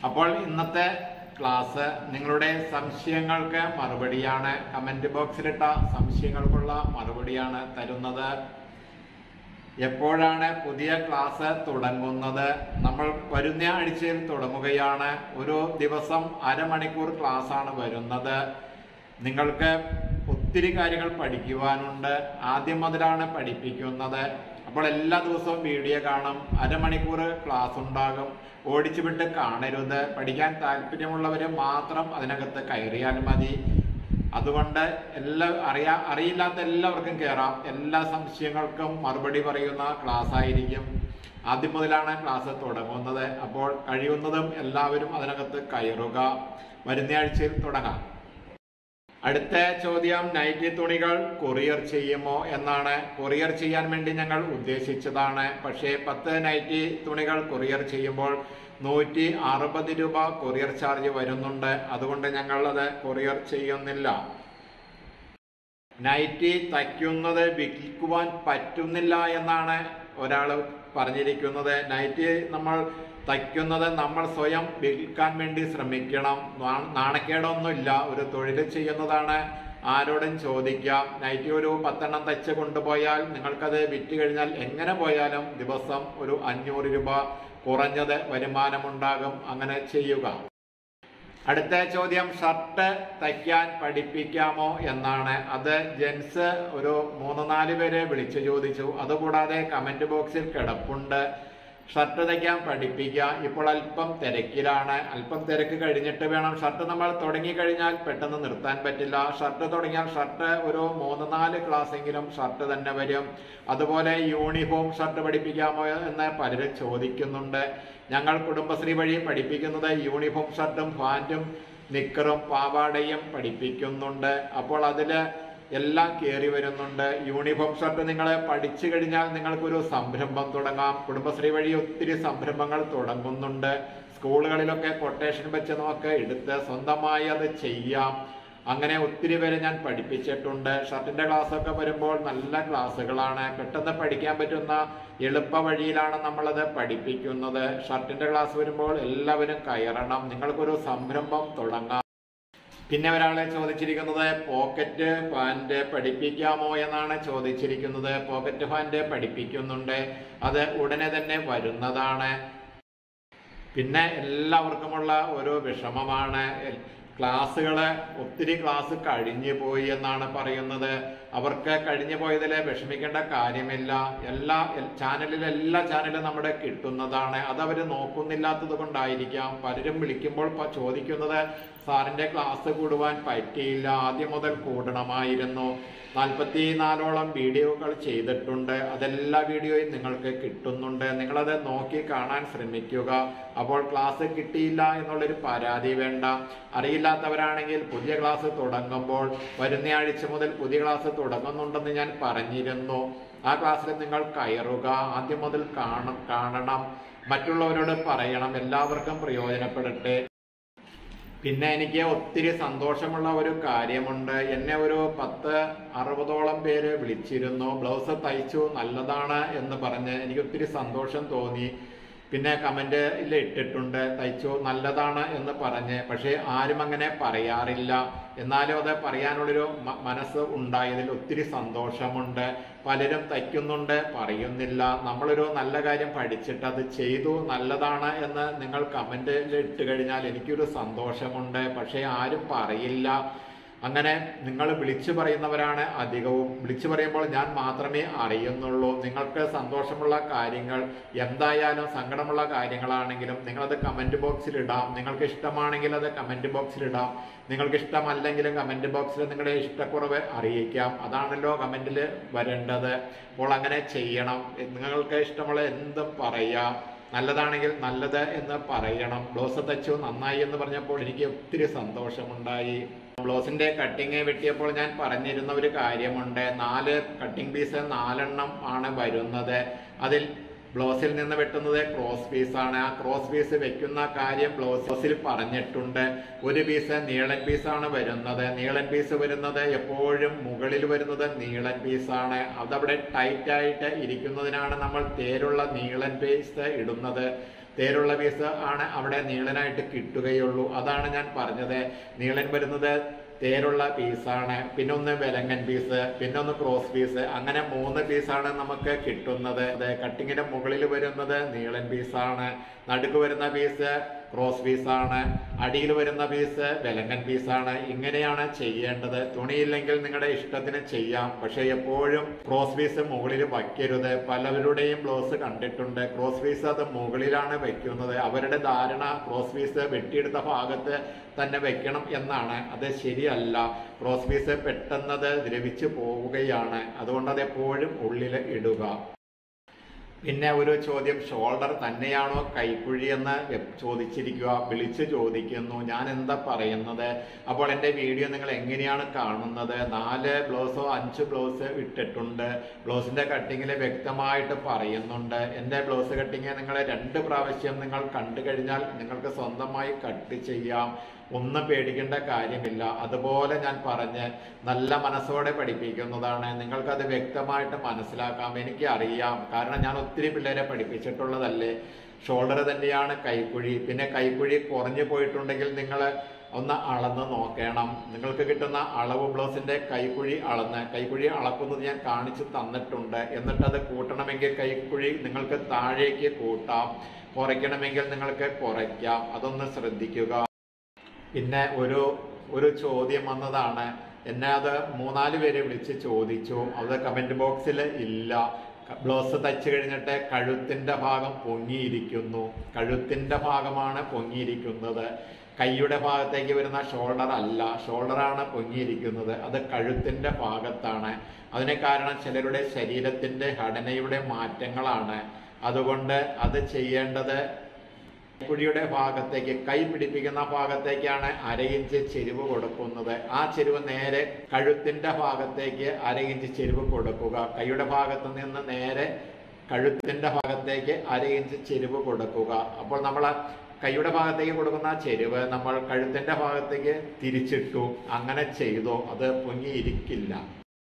അപ്പോൾ ഇന്നത്തെ ക്ലാസ് നിങ്ങളുടെ സംശയങ്ങൾക്ക് മറുപടിയാണ് കമന്റ് ബോക്സിലിട്ട സംശയങ്ങൾക്കുള്ള മറുപടിയാണ് തരുന്നത് എപ്പോഴാണ് പുതിയ ക്ലാസ് തുടങ്ങുന്നത് നമ്മൾ വരുന്ന ആഴ്ചയിൽ തുടങ്ങുകയാണ് ഒരു ദിവസം അരമണിക്കൂർ ക്ലാസ് ആണ് വരുന്നത് നിങ്ങൾക്ക് ഒത്തിരി കാര്യങ്ങൾ പഠിക്കുവാനുണ്ട് ആദ്യം മുതലാണ് പഠിപ്പിക്കുന്നത് അപ്പോൾ എല്ലാ ദിവസവും വീഡിയോ കാണും അരമണിക്കൂർ ക്ലാസ് ഉണ്ടാകും ഓടിച്ചു വിട്ട് കാണരുത് പഠിക്കാൻ താല്പര്യമുള്ളവർ മാത്രം അതിനകത്ത് കയറിയാൽ മതി അതുകൊണ്ട് എല്ലാ അറിയാ അറിയില്ലാത്ത എല്ലാവർക്കും കയറാം എല്ലാ സംശയങ്ങൾക്കും മറുപടി പറയുന്ന ക്ലാസ് ആയിരിക്കും ആദ്യം മുതലാണ് ക്ലാസ് തുടങ്ങുന്നത് അപ്പോൾ കഴിയുന്നതും എല്ലാവരും അതിനകത്ത് കയറുക വരുന്ന ആഴ്ചയിൽ തുടങ്ങാം അടുത്ത ചോദ്യം നൈറ്റി തുണികൾ കൊറിയർ ചെയ്യുമോ എന്നാണ് കൊറിയർ ചെയ്യാൻ വേണ്ടി ഞങ്ങൾ ഉദ്ദേശിച്ചതാണ് പക്ഷേ പത്ത് നൈറ്റി തുണികൾ കൊറിയർ ചെയ്യുമ്പോൾ നൂറ്റി അറുപത് രൂപ കൊറിയർ ചാർജ് വരുന്നുണ്ട് അതുകൊണ്ട് ഞങ്ങൾ അത് കൊറിയർ ചെയ്യുന്നില്ല നൈറ്റി തയ്ക്കുന്നത് വിൽക്കുവാൻ പറ്റുന്നില്ല എന്നാണ് ഒരാൾ പറഞ്ഞിരിക്കുന്നത് നൈറ്റി നമ്മൾ തയ്ക്കുന്നത് നമ്മൾ സ്വയം വിൽക്കാൻ വേണ്ടി ശ്രമിക്കണം നാ- നാണക്കേടൊന്നുമില്ല ഒരു തൊഴിൽ ചെയ്യുന്നതാണ് ആരോടും ചോദിക്കാം നൈറ്റി ഒരു പത്തെണ്ണം തയ്ച്ച് കൊണ്ടുപോയാൽ നിങ്ങൾക്കത് വിറ്റ് കഴിഞ്ഞാൽ എങ്ങനെ പോയാലും ദിവസം ഒരു അഞ്ഞൂറ് രൂപ കുറഞ്ഞത് വരുമാനമുണ്ടാകും അങ്ങനെ ചെയ്യുക അടുത്ത ചോദ്യം ഷർട്ട് തയ്ക്കാൻ പഠിപ്പിക്കാമോ എന്നാണ് അത് ജെൻസ് ഒരു മൂന്ന് നാല് പേരെ വിളിച്ചു ചോദിച്ചു അതുകൂടാതെ കമന്റ് ബോക്സിൽ കിടപ്പുണ്ട് ഷർട്ട് തയ്ക്കാൻ പഠിപ്പിക്കാം ഇപ്പോൾ അല്പം തിരക്കിലാണ് അല്പം തിരക്ക് കഴിഞ്ഞിട്ട് വേണം ഷർട്ട് നമ്മൾ തുടങ്ങി കഴിഞ്ഞാൽ പെട്ടെന്ന് നിർത്താൻ പറ്റില്ല ഷർട്ട് തുടങ്ങിയാൽ ഷർട്ട് ഒരു മൂന്ന് നാല് ക്ലാസ് എങ്കിലും ഷർട്ട് തന്നെ വരും അതുപോലെ യൂണിഫോം ഷർട്ട് പഠിപ്പിക്കാമോ എന്ന് പലരും ചോദിക്കുന്നുണ്ട് ഞങ്ങൾ കുടുംബശ്രീ വഴി പഠിപ്പിക്കുന്നത് യൂണിഫോം ഷർട്ടും പാൻറ്റും നിക്കറും പാവാടയും പഠിപ്പിക്കുന്നുണ്ട് അപ്പോൾ അതിൽ എല്ലാം കയറി വരുന്നുണ്ട് യൂണിഫോം ഷർട്ട് നിങ്ങൾ പഠിച്ചു കഴിഞ്ഞാൽ നിങ്ങൾക്കൊരു സംരംഭം തുടങ്ങാം കുടുംബശ്രീ വഴി ഒത്തിരി സംരംഭങ്ങൾ തുടങ്ങുന്നുണ്ട് സ്കൂളുകളിലൊക്കെ കൊട്ടേഷൻ വെച്ച് നമുക്ക് എടുത്ത് സ്വന്തമായി അത് ചെയ്യാം അങ്ങനെ ഒത്തിരി പേരെ ഞാൻ പഠിപ്പിച്ചിട്ടുണ്ട് ഷർട്ടിന്റെ ക്ലാസ് ഒക്കെ വരുമ്പോൾ നല്ല ക്ലാസ്സുകളാണ് പെട്ടെന്ന് പഠിക്കാൻ പറ്റുന്ന എളുപ്പ വഴിയിലാണ് നമ്മളത് പഠിപ്പിക്കുന്നത് ഷർട്ടിന്റെ ക്ലാസ് വരുമ്പോൾ എല്ലാവരും കയറണം നിങ്ങൾക്കൊരു സംരംഭം തുടങ്ങാം പിന്നെ ഒരാളെ ചോദിച്ചിരിക്കുന്നത് പോക്കറ്റ് പാൻറ് പഠിപ്പിക്കാമോ എന്നാണ് ചോദിച്ചിരിക്കുന്നത് പോക്കറ്റ് പാൻറ് പഠിപ്പിക്കുന്നുണ്ട് അത് ഉടനെ തന്നെ വരുന്നതാണ് പിന്നെ എല്ലാവർക്കുമുള്ള ഒരു വിഷമമാണ് ക്ലാസ്സുകൾ ഒത്തിരി ക്ലാസ് കഴിഞ്ഞു പോയി എന്നാണ് പറയുന്നത് അവർക്ക് കഴിഞ്ഞു പോയതിൽ വിഷമിക്കേണ്ട കാര്യമില്ല എല്ലാ ചാനലിൽ എല്ലാ ചാനലും നമ്മുടെ കിട്ടുന്നതാണ് അത് അവർ നോക്കുന്നില്ലാത്തത് കൊണ്ടായിരിക്കാം പലരും വിളിക്കുമ്പോൾ പ- ചോദിക്കുന്നത് സാറിന്റെ ക്ലാസ് കൂടുവാൻ പറ്റിയില്ല ആദ്യം മുതൽ കൂടണമായിരുന്നു നാൽപ്പത്തി നാലോളം വീഡിയോകൾ ചെയ്തിട്ടുണ്ട് അതെല്ലാ വീഡിയോയും നിങ്ങൾക്ക് കിട്ടുന്നുണ്ട് നിങ്ങളത് നോക്കി കാണാൻ ശ്രമിക്കുക അപ്പോൾ ക്ലാസ് കിട്ടിയില്ല എന്നുള്ളൊരു പരാതി വേണ്ട അറിയില്ലാത്തവരാണെങ്കിൽ പുതിയ ക്ലാസ് തുടങ്ങുമ്പോൾ വരുന്ന ആഴ്ച മുതൽ പുതിയ ക്ലാസ് തുടങ്ങുന്നുണ്ടെന്ന് ഞാൻ പറഞ്ഞിരുന്നു ആ ക്ലാസ്സിൽ നിങ്ങൾ കയറുക ആദ്യം മുതൽ കാണ കാണണം മറ്റുള്ളവരോട് പറയണം എല്ലാവർക്കും പ്രയോജനപ്പെടട്ടെ പിന്നെ എനിക്ക് ഒത്തിരി സന്തോഷമുള്ള ഒരു കാര്യമുണ്ട് എന്നെ ഒരു പത്ത് അറുപതോളം പേര് വിളിച്ചിരുന്നു ബ്ലൗസ് തയ്ച്ചു നല്ലതാണ് എന്ന് പറഞ്ഞ് എനിക്ക് ഒത്തിരി സന്തോഷം തോന്നി പിന്നെ കമന്റിൽ ഇട്ടിട്ടുണ്ട് തയ്ച്ചു നല്ലതാണ് എന്ന് പറഞ്ഞ് പക്ഷേ ആരും അങ്ങനെ പറയാറില്ല എന്നാലും അത് പറയാനുള്ളൊരു മ- മനസ്സ് ഉണ്ടായതിൽ ഒത്തിരി സന്തോഷമുണ്ട് പലരും തയ്ക്കുന്നുണ്ട് പറയുന്നില്ല നമ്മളൊരു നല്ല കാര്യം പഠിച്ചിട്ട് അത് ചെയ്തു നല്ലതാണ് എന്ന് നിങ്ങൾ കമന്റിൽ ഇട്ട് കഴിഞ്ഞാൽ എനിക്കൊരു സന്തോഷമുണ്ട് പക്ഷേ ആരും പറയില്ല അങ്ങനെ നിങ്ങൾ വിളിച്ചു പറയുന്നവരാണ് അധികവും വിളിച്ചു പറയുമ്പോൾ ഞാൻ മാത്രമേ അറിയുന്നുള്ളൂ നിങ്ങൾക്ക് സന്തോഷമുള്ള കാര്യങ്ങൾ എന്തായാലും സങ്കടമുള്ള കാര്യങ്ങളാണെങ്കിലും നിങ്ങളത് കമന്റ് ബോക്സിൽ ഇടാം നിങ്ങൾക്ക് ഇഷ്ടമാണെങ്കിൽ അത് കമന്റ് ബോക്സിൽ ഇടാം നിങ്ങൾക്ക് ഇഷ്ടമല്ലെങ്കിലും കമന്റ് ബോക്സിൽ നിങ്ങളുടെ ഇഷ്ടക്കുറവ് അറിയിക്കാം അതാണല്ലോ കമന്റിൽ വരേണ്ടത് അപ്പോൾ അങ്ങനെ ചെയ്യണം നിങ്ങൾക്ക് ഇഷ്ടമുള്ള എന്തും പറയാം നല്ലതാണെങ്കിൽ നല്ലത് എന്ന് പറയണം ബ്ലൗസ് തച്ചു നന്നായി എന്ന് പറഞ്ഞപ്പോൾ എനിക്ക് ഒത്തിരി സന്തോഷമുണ്ടായി ബ്ലൗസിന്റെ കട്ടിങ് വെട്ടിയപ്പോൾ ഞാൻ പറഞ്ഞിരുന്ന ഒരു കാര്യമുണ്ട് നാല് കട്ടിംഗ് പീസ് നാലെണ്ണം ആണ് വരുന്നത് അതിൽ ബ്ലൗസിൽ നിന്ന് വെട്ടുന്നത് ക്രോസ് പീസ് ആണ് ആ ക്രോസ് പീസ് വെക്കുന്ന കാര്യം ബ്ലൗസിൽ പറഞ്ഞിട്ടുണ്ട് ഒരു പീസ് നീളൻ പീസാണ് വരുന്നത് നീളൻ പീസ് വരുന്നത് എപ്പോഴും മുകളിൽ വരുന്നത് നീളൻ പീസാണ് അതവിടെ ടൈറ്റ് ആയിട്ട് ഇരിക്കുന്നതിനാണ് നമ്മൾ തേരുള്ള നീളൻ പീസ് ഇടുന്നത് തേരുള്ള പീസ് ആണ് അവിടെ നീളനായിട്ട് കിട്ടുകയുള്ളൂ അതാണ് ഞാൻ പറഞ്ഞത് നീളൻ വരുന്നത് തേരുള്ള പീസാണ് പിന്നെ ഒന്ന് വിലങ്ങൻ പീസ് പിന്നെ ഒന്ന് ക്രോസ് പീസ് അങ്ങനെ മൂന്ന് പീസാണ് നമുക്ക് കിട്ടുന്നത് അത് കട്ടിങ്ങിന്റെ മുകളിൽ വരുന്നത് നീളൻ പീസാണ് നടുക്ക് വരുന്ന പീസ് ക്രോസ് പീസാണ് അടിയിൽ വരുന്ന പീസ് വിലങ്ങൻ പീസാണ് ഇങ്ങനെയാണ് ചെയ്യേണ്ടത് തുണിയില്ലെങ്കിൽ നിങ്ങളുടെ ഇഷ്ടത്തിന് ചെയ്യാം പക്ഷെ എപ്പോഴും ക്രോസ് പീസ് മുകളിൽ വയ്ക്കരുത് പലവരുടെയും ബ്ലൗസ് കണ്ടിട്ടുണ്ട് ക്രോസ് പീസ് അത് മുകളിലാണ് വെക്കുന്നത് അവരുടെ ധാരണ ക്രോസ് പീസ് വെട്ടിയെടുത്ത ഭാഗത്ത് തന്നെ വെക്കണം എന്നാണ് അത് ശരിയല്ല ക്രോസ് പീസ് പെട്ടെന്നത് ദ്രവിച്ചു പോവുകയാണ് അതുകൊണ്ട് അത് എപ്പോഴും ഉള്ളിൽ ഇടുക പിന്നെ ഒരു ചോദ്യം ഷോൾഡർ തന്നെയാണോ കൈക്കുഴി എന്ന് വെബ് ചോദിച്ചിരിക്കുക വിളിച്ച് ചോദിക്കുന്നു ഞാൻ എന്താ പറയുന്നത് അപ്പോൾ എൻ്റെ വീഡിയോ നിങ്ങൾ എങ്ങനെയാണ് കാണുന്നത് നാല് ബ്ലൗസോ അഞ്ച് ബ്ലൗസ് ഇട്ടിട്ടുണ്ട് ബ്ലൗസിൻ്റെ കട്ടിങ്ങിൽ വ്യക്തമായിട്ട് പറയുന്നുണ്ട് എൻ്റെ ബ്ലൗസ് കട്ടിങ് നിങ്ങൾ രണ്ട് പ്രാവശ്യം നിങ്ങൾ കണ്ടു കഴിഞ്ഞാൽ നിങ്ങൾക്ക് സ്വന്തമായി കട്ട് ചെയ്യാം ഒന്നും പേടിക്കേണ്ട കാര്യമില്ല അതുപോലെ ഞാൻ പറഞ്ഞ് നല്ല മനസ്സോടെ പഠിപ്പിക്കുന്നതാണ് നിങ്ങൾക്കത് വ്യക്തമായിട്ട് മനസ്സിലാക്കാം എനിക്ക് അറിയാം കാരണം ഞാൻ ഒത്തിരി പിള്ളേരെ പഠിപ്പിച്ചിട്ടുള്ളതല്ലേ ഷോൾഡർ തന്നെയാണ് കൈക്കുഴി പിന്നെ കൈക്കുഴി കുറഞ്ഞു പോയിട്ടുണ്ടെങ്കിൽ നിങ്ങൾ ഒന്ന് അളന്ന് നോക്കണം നിങ്ങൾക്ക് കിട്ടുന്ന അളവ് ബ്ലൗസിന്റെ കൈക്കുഴി അളന്ന് കൈക്കുഴി അളക്കുന്നത് ഞാൻ കാണിച്ചു തന്നിട്ടുണ്ട് എന്നിട്ട് അത് കൂട്ടണമെങ്കിൽ കൈക്കുഴി നിങ്ങൾക്ക് താഴേക്ക് കൂട്ടാം കുറയ്ക്കണമെങ്കിൽ നിങ്ങൾക്ക് കുറയ്ക്കാം അതൊന്ന് ശ്രദ്ധിക്കുക പിന്നെ ഒരു ഒരു ചോദ്യം വന്നതാണ് എന്നെ അത് മൂന്നാല് പേര് വിളിച്ച് ചോദിച്ചു അത് കമന്റ് ബോക്സിൽ ഇല്ല ബ്ലൗസ് തച്ച് കഴിഞ്ഞിട്ട് കഴുത്തിന്റെ ഭാഗം പൊങ്ങിയിരിക്കുന്നു കഴുത്തിന്റെ ഭാഗമാണ് പൊങ്ങിയിരിക്കുന്നത് കൈയുടെ ഭാഗത്തേക്ക് വരുന്ന ഷോൾഡർ അല്ല ഷോൾഡറാണ് പൊങ്ങിയിരിക്കുന്നത് അത് കഴുത്തിന്റെ ഭാഗത്താണ് അതിന് കാരണം ചിലരുടെ ശരീരത്തിന്റെ ഘടനയുടെ മാറ്റങ്ങളാണ് അതുകൊണ്ട് അത് ചെയ്യേണ്ടത് കുഴിയുടെ ഭാഗത്തേക്ക് കൈ പിടിപ്പിക്കുന്ന ഭാഗത്തേക്കാണ് അര ഇഞ്ച് ചെരിവ് കൊടുക്കുന്നത് ആ ചെരിവ് നേരെ കഴുത്തിന്റെ ഭാഗത്തേക്ക് അര ഇഞ്ച് ചെരിവ് കൊടുക്കുക കൈയുടെ ഭാഗത്ത് നിന്ന് നേരെ കഴുത്തിന്റെ ഭാഗത്തേക്ക് അര ഇഞ്ച് ചെരിവ് കൊടുക്കുക അപ്പോൾ നമ്മൾ കൈയുടെ ഭാഗത്തേക്ക് കൊടുക്കുന്ന ആ ചെരിവ് നമ്മൾ കഴുത്തിന്റെ ഭാഗത്തേക്ക് തിരിച്ചിട്ടു അങ്ങനെ ചെയ്തോ അത് പൊങ്ങിയിരിക്കില്ല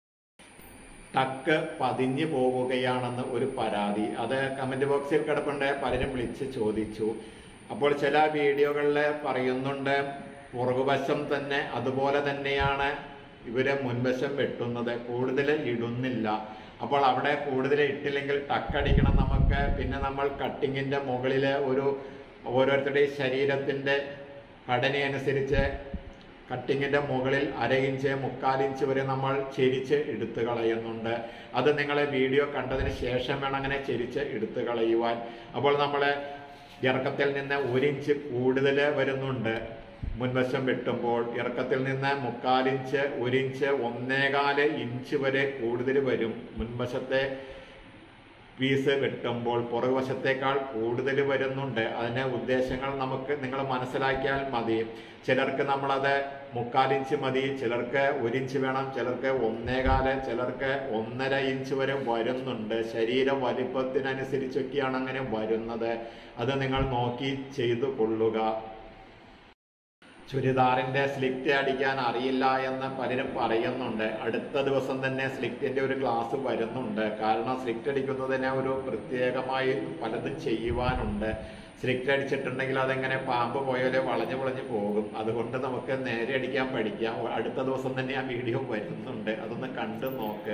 ടക്ക് പതിഞ്ഞു പോവുകയാണെന്ന് ഒരു പരാതി അത് കമന്റ് ബോക്സിൽ കിടപ്പുണ്ട് പലരും വിളിച്ച് ചോദിച്ചു അപ്പോൾ ചില വീഡിയോകളിൽ പറയുന്നുണ്ട് പുറകുവശം തന്നെ അതുപോലെ തന്നെയാണ് ഇവര് മുൻവശം വെട്ടുന്നത് കൂടുതൽ ഇടുന്നില്ല അപ്പോൾ അവിടെ കൂടുതൽ ഇട്ടില്ലെങ്കിൽ ടക്കടിക്കണം നമുക്ക് പിന്നെ നമ്മൾ കട്ടിങ്ങിന്റെ മുകളിൽ ഒരു ഓരോരുത്തരുടെയും ശരീരത്തിന്റെ ഘടനയനുസരിച്ച് കട്ടിങ്ങിന്റെ മുകളിൽ അര ഇഞ്ച് മുക്കാൽ ഇഞ്ച് വരെ നമ്മൾ ചെരിച്ച് എടുത്തു കളയുന്നുണ്ട് അത് നിങ്ങൾ വീഡിയോ കണ്ടതിന് ശേഷം വേണം അങ്ങനെ ചെരിച്ച് എടുത്തു കളയുവാൻ അപ്പോൾ നമ്മൾ ഇറക്കത്തിൽ നിന്ന് ഒരു ഇഞ്ച് കൂടുതൽ വരുന്നുണ്ട് മുൻവശം വെട്ടുമ്പോൾ ഇറക്കത്തിൽ നിന്ന് മുക്കാലിഞ്ച് ഒരു ഇഞ്ച് ഒന്നേകാല് ഇഞ്ച് വരെ കൂടുതൽ വരും മുൻവശത്തെ പീസ് വെട്ടുമ്പോൾ പുറകുവശത്തേക്കാൾ കൂടുതൽ വരുന്നുണ്ട് അതിന്റെ ഉദ്ദേശങ്ങൾ നമുക്ക് നിങ്ങൾ മനസ്സിലാക്കിയാൽ മതി ചിലർക്ക് നമ്മളത് മുക്കാലിഞ്ച് മതി ചിലർക്ക് ഒരു ഇഞ്ച് വേണം ചിലർക്ക് ഒന്നേകാല് ചിലർക്ക് ഒന്നര ഇഞ്ച് വരെ വരുന്നുണ്ട് ശരീര വലിപ്പത്തിനനുസരിച്ചൊക്കെയാണ് അങ്ങനെ വരുന്നത് അത് നിങ്ങൾ നോക്കി ചെയ്തു കൊള്ളുക ചുരിദാറിന്റെ സ്ലിറ്റ് അടിക്കാൻ അറിയില്ല എന്ന് പലരും പറയുന്നുണ്ട് അടുത്ത ദിവസം തന്നെ സ്ലിറ്റിന്റെ ഒരു ക്ലാസ് വരുന്നുണ്ട് കാരണം സ്ലിറ്റ് അടിക്കുന്നതിന് ഒരു പ്രത്യേകമായി പലതും ചെയ്യുവാനുണ്ട് സ്ലിറ്റ് അടിച്ചിട്ടുണ്ടെങ്കിൽ അതെങ്ങനെ പാമ്പ് പോയാലേ വളഞ്ഞു വളഞ്ഞു പോകും അതുകൊണ്ട് നമുക്ക് നേരെ അടിക്കാൻ പഠിക്കാം അടുത്ത ദിവസം തന്നെ ആ വീഡിയോ വരുന്നുണ്ട് അതൊന്ന് കണ്ടു നോക്ക്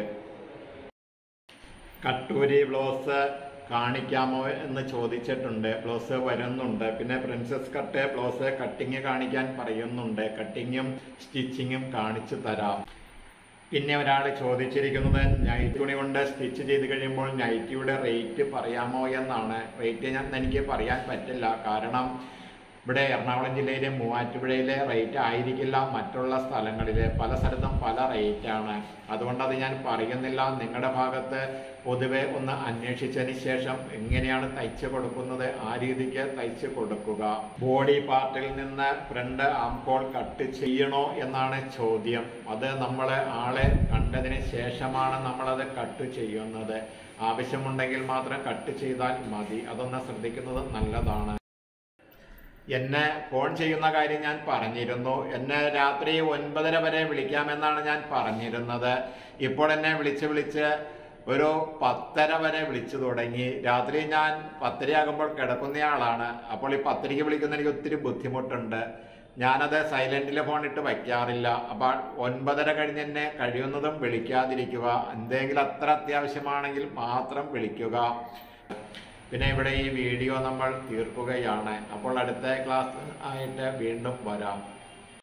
കട്ടൂരി ബ്ലൗസ് കാണിക്കാമോ എന്ന് ചോദിച്ചിട്ടുണ്ട് ബ്ലൗസ് വരുന്നുണ്ട് പിന്നെ പ്രിൻസസ് കട്ട് ബ്ലൗസ് കട്ടിങ് കാണിക്കാൻ പറയുന്നുണ്ട് കട്ടിങ്ങും സ്റ്റിച്ചിങ്ങും കാണിച്ചു തരാം പിന്നെ ഒരാൾ ചോദിച്ചിരിക്കുന്നത് നൈറ്റ് തുണി കൊണ്ട് സ്റ്റിച്ച് ചെയ്ത് കഴിയുമ്പോൾ നൈറ്റിയുടെ റേറ്റ് പറയാമോ എന്നാണ് റേറ്റ് ഞാൻ എനിക്ക് പറയാൻ പറ്റില്ല കാരണം ഇവിടെ എറണാകുളം ജില്ലയിലെ മൂവാറ്റുപുഴയിലെ റേറ്റ് ആയിരിക്കില്ല മറ്റുള്ള സ്ഥലങ്ങളിൽ പല സ്ഥലത്തും പല റേറ്റാണ് അതുകൊണ്ട് അത് ഞാൻ പറയുന്നില്ല നിങ്ങളുടെ ഭാഗത്ത് പൊതുവെ ഒന്ന് അന്വേഷിച്ചതിന് ശേഷം എങ്ങനെയാണ് തയ്ച്ച് കൊടുക്കുന്നത് ആ രീതിക്ക് തയ്ച്ച് കൊടുക്കുക ബോഡി പാർട്ടിൽ നിന്ന് ഫ്രണ്ട് ആംകോൾ കട്ട് ചെയ്യണോ എന്നാണ് ചോദ്യം അത് നമ്മൾ ആളെ കണ്ടതിന് ശേഷമാണ് നമ്മളത് കട്ട് ചെയ്യുന്നത് ആവശ്യമുണ്ടെങ്കിൽ മാത്രം കട്ട് ചെയ്താൽ മതി അതൊന്ന് ശ്രദ്ധിക്കുന്നത് നല്ലതാണ് എന്നെ ഫോൺ ചെയ്യുന്ന കാര്യം ഞാൻ പറഞ്ഞിരുന്നു എന്നെ രാത്രി ഒൻപതര വരെ വിളിക്കാമെന്നാണ് ഞാൻ പറഞ്ഞിരുന്നത് ഇപ്പോൾ എന്നെ വിളിച്ച് വിളിച്ച് ഒരു പത്തര വരെ വിളിച്ചു തുടങ്ങി രാത്രി ഞാൻ പത്തരയാകുമ്പോൾ കിടക്കുന്നയാളാണ് അപ്പോൾ ഈ പത്തരയ്ക്ക് വിളിക്കുന്ന എനിക്ക് ഒത്തിരി ബുദ്ധിമുട്ടുണ്ട് ഞാനത് സൈലന്റിലെ ഫോൺ ഇട്ട് വയ്ക്കാറില്ല അപ്പോൾ ഒൻപതര കഴിഞ്ഞ് തന്നെ കഴിയുന്നതും വിളിക്കാതിരിക്കുക എന്തെങ്കിലും അത്ര അത്യാവശ്യമാണെങ്കിൽ മാത്രം വിളിക്കുക പിന്നെ ഇവിടെ ഈ വീഡിയോ നമ്മൾ തീർക്കുകയാണ് അപ്പോൾ അടുത്ത ക്ലാസ് ആയിട്ട് വീണ്ടും വരാം